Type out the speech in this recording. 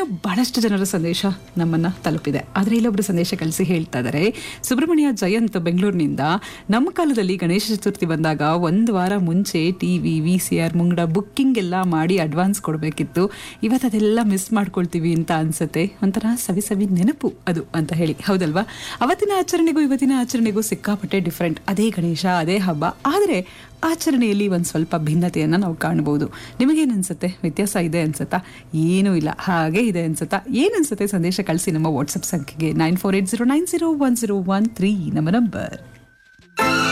ಇನ್ನು ಬಹಳಷ್ಟು ಜನರ ಸಂದೇಶ ನಮ್ಮನ್ನ ತಲುಪಿದೆ ಆದರೆ ಇಲ್ಲೊಬ್ರು ಸಂದೇಶ ಕಳಿಸಿ ಹೇಳ್ತಾ ಇದ್ದಾರೆ ಸುಬ್ರಹ್ಮಣ್ಯ ಜಯಂತ್ ಬೆಂಗಳೂರಿನಿಂದ ನಮ್ಮ ಕಾಲದಲ್ಲಿ ಗಣೇಶ ಚತುರ್ಥಿ ಬಂದಾಗ ಒಂದು ವಾರ ಮುಂಚೆ ಟಿವಿ ವಿ ಸಿ ಆರ್ ಮುಂಗಡ ಬುಕ್ಕಿಂಗ್ ಎಲ್ಲ ಮಾಡಿ ಅಡ್ವಾನ್ಸ್ ಕೊಡಬೇಕಿತ್ತು ಇವತ್ತು ಅದೆಲ್ಲ ಮಿಸ್ ಮಾಡ್ಕೊಳ್ತೀವಿ ಅಂತ ಅನ್ಸುತ್ತೆ ಒಂಥರ ಸವಿ ಸವಿ ನೆನಪು ಅದು ಅಂತ ಹೇಳಿ ಹೌದಲ್ವಾ ಅವತ್ತಿನ ಆಚರಣೆಗೂ ಇವತ್ತಿನ ಆಚರಣೆಗೂ ಸಿಕ್ಕಾಪಟ್ಟೆ ಡಿಫ್ರೆಂಟ್ ಅದೇ ಗಣೇಶ ಅದೇ ಹಬ್ಬ ಆದರೆ ಆಚರಣೆಯಲ್ಲಿ ಒಂದು ಸ್ವಲ್ಪ ಭಿನ್ನತೆಯನ್ನು ನಾವು ಕಾಣಬಹುದು ನಿಮಗೇನು ಅನ್ಸುತ್ತೆ ವ್ಯತ್ಯಾಸ ಇದೆ ಅನ್ಸುತ್ತಾ ಏನೂ ಇಲ್ಲ ಹಾಗೆ ಇದೆ ಅನ್ಸುತ್ತಾ ಏನು ಅನ್ಸುತ್ತೆ ಸಂದೇಶ ಕಳಿಸಿ ನಮ್ಮ ವಾಟ್ಸಪ್ ಸಂಖ್ಯೆಗೆ nine four eight zero nine zero one zero one three ನಮ್ಮ ನಂಬರ್